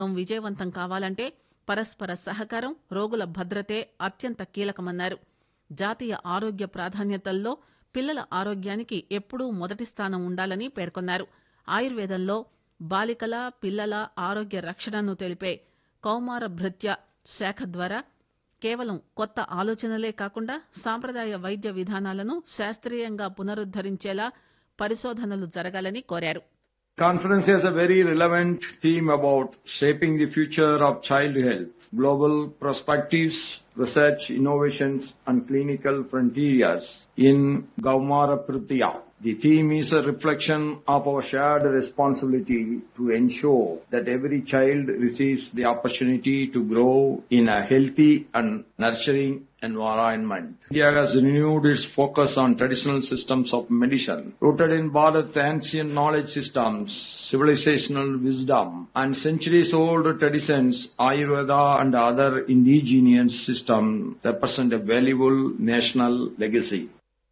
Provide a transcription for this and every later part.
విజయవంతం కావాలంటే పరస్పర సహకారం రోగుల భద్రతే అత్యంత కీలకమన్నారు జాతీయ ఆరోగ్య ప్రాధాన్యతల్లో పిల్లల ఆరోగ్యానికి ఎప్పుడూ మొదటి స్థానం ఉండాలని పేర్కొన్నారు ఆయుర్వేదంలో బాలికల పిల్లల ఆరోగ్య రక్షణను తెలిపే కౌమార భృత్య శాఖ ద్వారా కేవలం కొత్త ఆలోచనలే కాకుండా సాంప్రదాయ వైద్య విధానాలను శాస్త్రీయంగా పునరుద్దరించేలా పరిశోధనలు జరగాలని కోరారు Conference has a very relevant theme about shaping the future of child health, global perspectives, research, innovations, and clinical frontiers in Gaumara Prithya. The theme is a reflection of our shared responsibility to ensure that every child receives the opportunity to grow in a healthy and nurturing environment. India has renewed its focus on traditional systems of medicine, rooted in Bharat's ancient knowledge systems, civilizational wisdom, and centuries-old traditions. Ayurveda and other indigenous systems represent a valuable national legacy.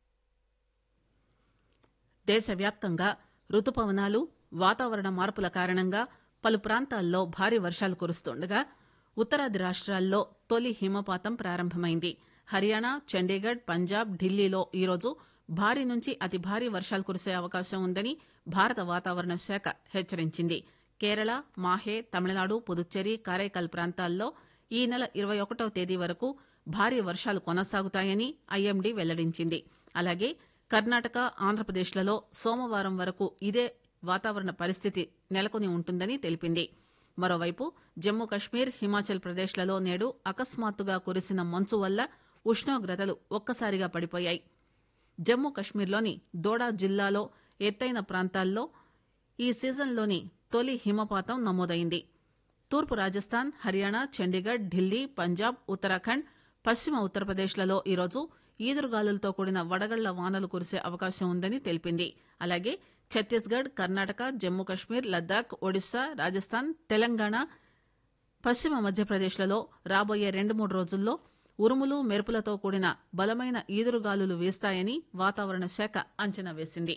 దేశవ్యాప్తంగా రుతుపవనాలు వాతావరణ మార్పుల కారణంగా పలు ప్రాంతాల్లో భారీ వర్షాలు కురుస్తుండగా ఉత్తరాది రాష్ట్రాల్లో తొలి హిమపాతం ప్రారంభమైంది హర్యానా చండీగఢ్ పంజాబ్ ఢిల్లీలో ఈరోజు భారీ నుంచి అతి భారీ వర్షాలు కురిసే అవకాశం ఉందని భారత వాతావరణ శాఖ హెచ్చరించింది కేరళ మాహే తమిళనాడు పుదుచ్చేరి కారైకల్ ప్రాంతాల్లో ఈ నెల ఇరవై ఒకటవ తేదీ వరకు భారీ వర్షాలు కొనసాగుతాయని ఐఎండీ వెల్లడించింది అలాగే కర్ణాటక ఆంధ్రప్రదేశ్లలో సోమవారం వరకు ఇదే వాతావరణ పరిస్థితి నెలకొని ఉంటుందని తెలిపింది మరోవైపు జమ్మూ కశ్మీర్ హిమాచల్ ప్రదేశ్లలో నేడు అకస్మాత్తుగా కురిసిన మంచు వల్ల ఉష్ణోగ్రతలు ఒక్కసారిగా పడిపోయాయి జమ్మూ కశ్మీర్లోని దోడా జిల్లాలో ఎత్తైన ప్రాంతాల్లో ఈ సీజన్లోని తొలి హిమపాతం నమోదైంది తూర్పు రాజస్థాన్ హర్యానా చండీగఢ్ ఢిల్లీ పంజాబ్ ఉత్తరాఖండ్ పశ్చిమ ఉత్తరప్రదేశ్లలో ఈరోజు ఈదురుగాలులతో కూడిన వడగళ్ల వానలు కురిసే అవకాశం ఉందని తెలిపింది అలాగే ఛత్తీస్గఢ్ కర్ణాటక జమ్మూ కశ్మీర్ లద్దాఖ్ ఒడిశా రాజస్థాన్ తెలంగాణ పశ్చిమ మధ్యప్రదేశ్లలో రాబోయే రెండు మూడు రోజుల్లో ఉరుములు మెరుపులతో కూడిన బలమైన ఈదురుగాలులు వీస్తాయని వాతావరణ శాఖ అంచనా వేసింది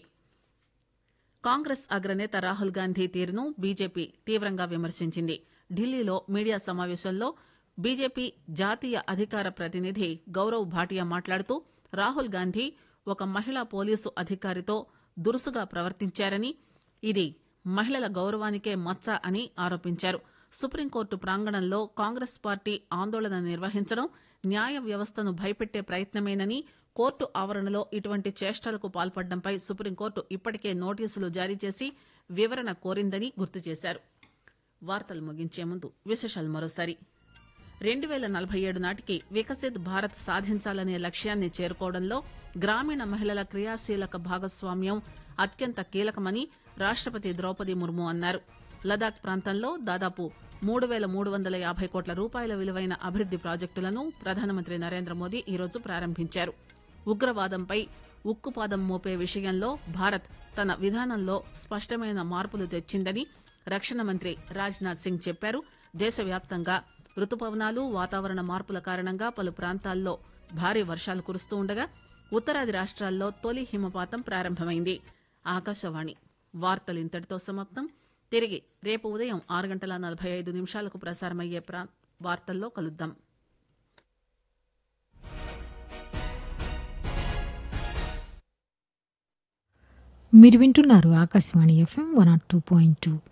కాంగ్రెస్ అగ్రనేత రాహుల్ గాంధీ తీరును బీజేపీ తీవ్రంగా విమర్శించింది ఢిల్లీలో మీడియా సమావేశంలో బీజేపీ జాతీయ అధికార ప్రతినిధి గౌరవ్ భాటియా మాట్లాడుతూ రాహుల్ గాంధీ ఒక మహిళా పోలీసు అధికారితో దురుసుగా ప్రవర్తించారని ఇది మహిళల గౌరవానికే మచ్చ అని ఆరోపించారు సుప్రీంకోర్టు ప్రాంగణంలో కాంగ్రెస్ పార్టీ ఆందోళన నిర్వహించడం న్యాయ వ్యవస్థను భయపెట్టే ప్రయత్నమేనని కోర్టు ఆవరణలో ఇటువంటి చేష్టలకు పాల్పడడంపై సుప్రీంకోర్టు ఇప్పటికే నోటీసులు జారీ చేసి వివరణ కోరిందని గుర్తు చేశారు వార్తలు ముగించే ముందు విశేషాలు మరోసారి రెండు వేల నలభై ఏడు నాటికి వికసిత్ భారత్ సాధించాలనే లక్ష్యాన్ని చేరుకోవడంలో గ్రామీణ మహిళల క్రియాశీలక భాగస్వామ్యం అత్యంత కీలకమని రాష్టపతి ద్రౌపది ముర్ము అన్నారు లదాఖ్ ప్రాంతంలో దాదాపు మూడు వేల మూడు వందల యాభై కోట్ల రూపాయల విలువైన అభివృద్ది ప్రాజెక్టులను ప్రధానమంత్రి నరేంద్ర మోదీ ఈరోజు ప్రారంభించారు ఉగ్రవాదంపై ఉక్కుపాదం మోపే విషయంలో భారత్ తన విధానంలో స్పష్టమైన మార్పులు తెచ్చిందని రక్షణ మంత్రి రాజ్నాథ్ సింగ్ చెప్పారు దేశవ్యాప్తంగా రుతుపవనాలు వాతావరణ మార్పుల కారణంగా పలు ప్రాంతాల్లో భారీ వర్షాలు కురుస్తూ ఉండగా ఉత్తరాది రాష్ట్రాల్లో తొలి హిమపాతం ప్రారంభమైంది ఆకాశవాణి వార్తలు ఇంతటితో సమాప్తం తిరిగి రేపు ఉదయం ఆరు గంటల నలభై ఐదు నిమిషాలకు ప్రసారమయ్యే ప్రా వార్తల్లో కలుద్దాం మీరు వింటున్నారు Akashvani FM one naught two point two